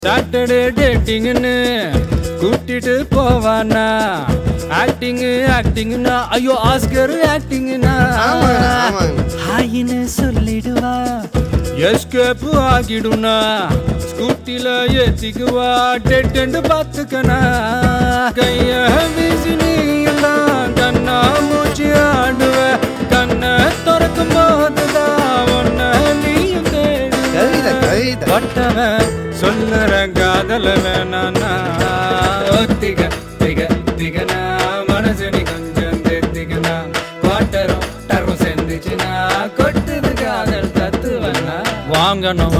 Saturday டேட்டிங்னு கூட்டிட்டு போவானா acting ஆக்டிங்னா ஐயோ ஆஸ்கர் ஆக்டிங்னா ஆமாங்க, ஆமாங்க. ஹாயின்னு சொல்லிடுவா எஸ்கேப் ஆகிடுனா ஸ்கூட்டில ஏத்திக்குவா டெட்டெண்டு பார்த்துக்கனா கைய வீசி நீ எல்லாம் கண்ணா மூச்சு ஆடுவ கண்ணை திறக்கும் போதுதான் ஒன்ன நீயும் கவிதை தேடுவ கவிதை பட்டவன் சொல்லுற காதல வேணானா ஒத்திக திக திகனா மனசு நீ கொஞ்சம் தெத்திகனா குவாட்டரும் டரும் செந்துச்சுனா கொட்டுது காதல் தத்துவனா வாங்கணும்